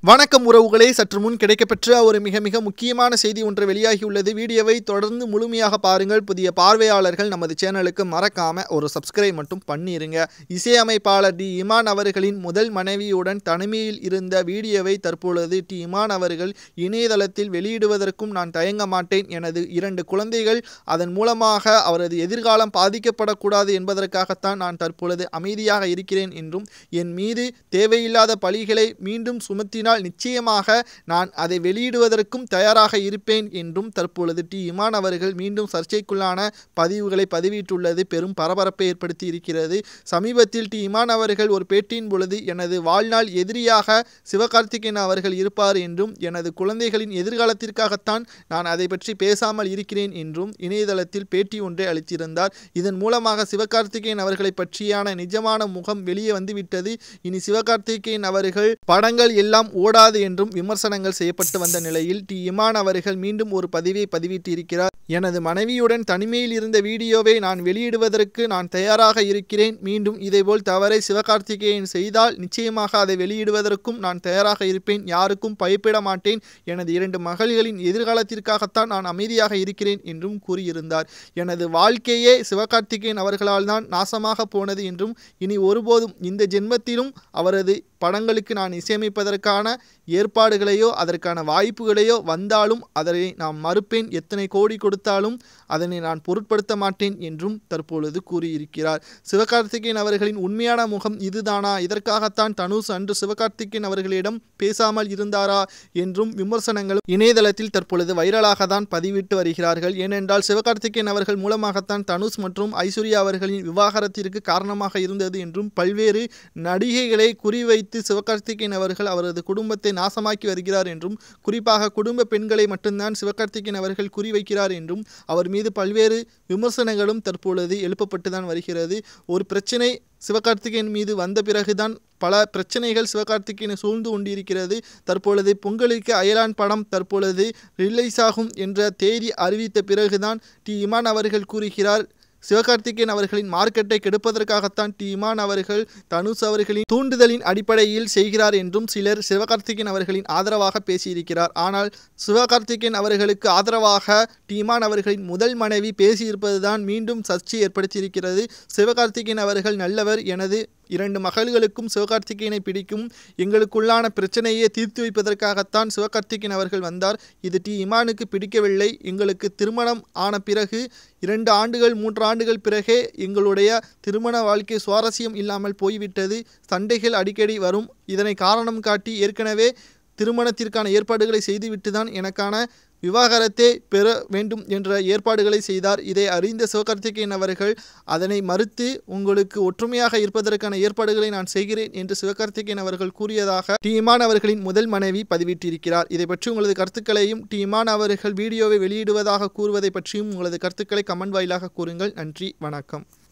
வணக்கம் உறவுகளே சற்று முன் கிடைக்கப்பெற்ற ஒரு மிக மிக முக்கியமான செய்தி ஒன்று வெளியாகியுள்ளது வீடியோவை தொடர்ந்து முழுமையாக பாருங்கள் புதிய பார்வையாளர்கள் நமது சேனலுக்கு மறக்காம ஒரு சப்ஸ்கிரைப் மட்டும் பண்ணிருங்க இசையமைப்பாளர் டி இமான் அவர்களின் முதல் மனைவியுடன் தனிமையில் இருந்த வீடியோவை தற்பொழுது டி இமான் அவர்கள் இணையதளத்தில் வெளியிடுவதற்கும் நான் தயங்க மாட்டேன் எனது இரண்டு குழந்தைகள் அதன் மூலமாக அவரது எதிர்காலம் பாதிக்கப்படக்கூடாது என்பதற்காகத்தான் நான் தற்பொழுது அமைதியாக இருக்கிறேன் என்றும் என் மீது தேவையில்லாத பழிகளை மீண்டும் சுமத்தினால் நிச்சயமாக நான் அதை வெளியிடுவதற்கும் தயாராக இருப்பேன் என்றும் தற்பொழுது டி இமான் அவர்கள் மீண்டும் சர்ச்சைக்குள்ளான பதிவுகளை பதிவிட்டுள்ளது பெரும் பரபரப்பை ஏற்படுத்தி இருக்கிறது சமீபத்தில் டி இமான் அவர்கள் ஒரு பேட்டியின் பொழுது எனது வாழ்நாள் எதிரியாக சிவகார்த்திகேயன் அவர்கள் இருப்பார் என்றும் எனது குழந்தைகளின் எதிர்காலத்திற்காகத்தான் நான் அதை பற்றி பேசாமல் இருக்கிறேன் என்றும் இணையதளத்தில் பேட்டி ஒன்றை அளித்திருந்தார் இதன் மூலமாக சிவகார்த்திகேயன் அவர்களை பற்றியான நிஜமான முகம் வெளியே வந்துவிட்டது இனி சிவகார்த்திகேயன் அவர்கள் படங்கள் எல்லாம் ஓடாது என்றும் விமர்சனங்கள் செய்யப்பட்டு வந்த நிலையில் டி இமான் அவர்கள் மீண்டும் ஒரு பதிவை பதிவிட்டிருக்கிறார் எனது மனைவியுடன் தனிமையில் இருந்த வீடியோவை நான் வெளியிடுவதற்கு நான் தயாராக இருக்கிறேன் மீண்டும் இதேபோல் தவறை சிவகார்த்திகேயன் செய்தால் நிச்சயமாக அதை வெளியிடுவதற்கும் நான் தயாராக இருப்பேன் யாருக்கும் பயப்பட மாட்டேன் எனது இரண்டு மகள்களின் எதிர்காலத்திற்காகத்தான் நான் அமைதியாக இருக்கிறேன் என்றும் கூறியிருந்தார் எனது வாழ்க்கையே சிவகார்த்திகேயன் அவர்களால் தான் நாசமாக போனது என்றும் இனி ஒருபோதும் இந்த ஜென்மத்திலும் அவரது படங்களுக்கு நான் இசையமைப்பதற்கான ஏற்பாடுகளையோ அதற்கான வாய்ப்புகளையோ வந்தாலும் அதனை நான் மறுப்பேன் எத்தனை கோடி கொடுத்தாலும் அதனை நான் பொருட்படுத்த மாட்டேன் என்றும் தற்பொழுது கூறியிருக்கிறார் சிவகார்த்திகேயன் அவர்களின் உண்மையான முகம் இதுதானா இதற்காகத்தான் தனுஷ் அன்று சிவகார்த்திகேயன் அவர்களிடம் பேசாமல் இருந்தாரா என்றும் விமர்சனங்களும் இணையதளத்தில் தற்பொழுது வைரலாக தான் பதிவிட்டு வருகிறார்கள் ஏனென்றால் சிவகார்த்திகேயன் அவர்கள் மூலமாகத்தான் தனுஷ் மற்றும் ஐஸ்வர்யா அவர்களின் விவாகரத்திற்கு காரணமாக இருந்தது என்றும் பல்வேறு நடிகைகளை குறிவைத்து சிவகார்த்திகேயன் அவர்கள் அவரது குடும்பத்தை நாசமாக்கி வருகிறார் என்றும் குறிப்பாக குடும்ப பெண்களை மட்டும்தான் சிவகார்த்திகேயன் அவர்கள் குறிவைக்கிறார் என்றும் அவர் மீது பல்வேறு விமர்சனங்களும் தற்பொழுது எழுப்பப்பட்டு தான் வருகிறது ஒரு பிரச்சனை சிவகார்த்திகேயன் மீது வந்த பிறகுதான் பல பிரச்சனைகள் சிவகார்த்திகேயனை சூழ்ந்து கொண்டிருக்கிறது தற்பொழுது பொங்கலுக்கு அயலான் படம் தற்பொழுது ரிலீஸ் ஆகும் என்ற தேதி அறிவித்த பிறகுதான் டி இமான் அவர்கள் கூறுகிறார் சிவகார்த்திகேயன் அவர்களின் மார்க்கெட்டை கெடுப்பதற்காகத்தான் டி இமான் அவர்கள் தனுஷ் அவர்களின் தூண்டுதலின் அடிப்படையில் செய்கிறார் என்றும் சிலர் சிவகார்த்திகேயன் அவர்களின் ஆதரவாக பேசியிருக்கிறார் ஆனால் சிவகார்த்திகேயன் அவர்களுக்கு ஆதரவாக டி இமான் அவர்களின் முதல் மனைவி பேசியிருப்பதுதான் மீண்டும் சர்ச்சை ஏற்படுத்தியிருக்கிறது சிவகார்த்திகேயன் அவர்கள் நல்லவர் எனது இரண்டு மகள்களுக்கும் சிவகார்த்திகேயனை பிடிக்கும் எங்களுக்குள்ளான பிரச்சனையை தீர்த்து வைப்பதற்காகத்தான் சிவகார்த்திகேயன் அவர்கள் வந்தார் இது டி இமானுக்கு பிடிக்கவில்லை எங்களுக்கு திருமணம் ஆன பிறகு இரண்டு ஆண்டுகள் மூன்று ஆண்டுகள் பிறகே எங்களுடைய திருமண வாழ்க்கை சுவாரஸ்யம் இல்லாமல் போய்விட்டது சண்டைகள் அடிக்கடி வரும் இதனை காரணம் காட்டி ஏற்கனவே திருமணத்திற்கான ஏற்பாடுகளை செய்துவிட்டு தான் எனக்கான விவாகரத்தை பெற வேண்டும் என்ற ஏற்பாடுகளை செய்தார் இதை அறிந்த சிவகார்த்திகேயன் அவர்கள் அதனை மறுத்து உங்களுக்கு ஒற்றுமையாக இருப்பதற்கான ஏற்பாடுகளை நான் செய்கிறேன் என்று சிவகார்த்திகேயன் அவர்கள் கூறியதாக டி இமான் அவர்களின் முதல் மனைவி பதிவிட்டிருக்கிறார் இதை பற்றி உங்களது கருத்துக்களையும் டி இமான் அவர்கள் வீடியோவை வெளியிடுவதாக கூறுவதை பற்றியும் உங்களது கருத்துக்களை கமெண்ட் வாயிலாக கூறுங்கள் நன்றி வணக்கம்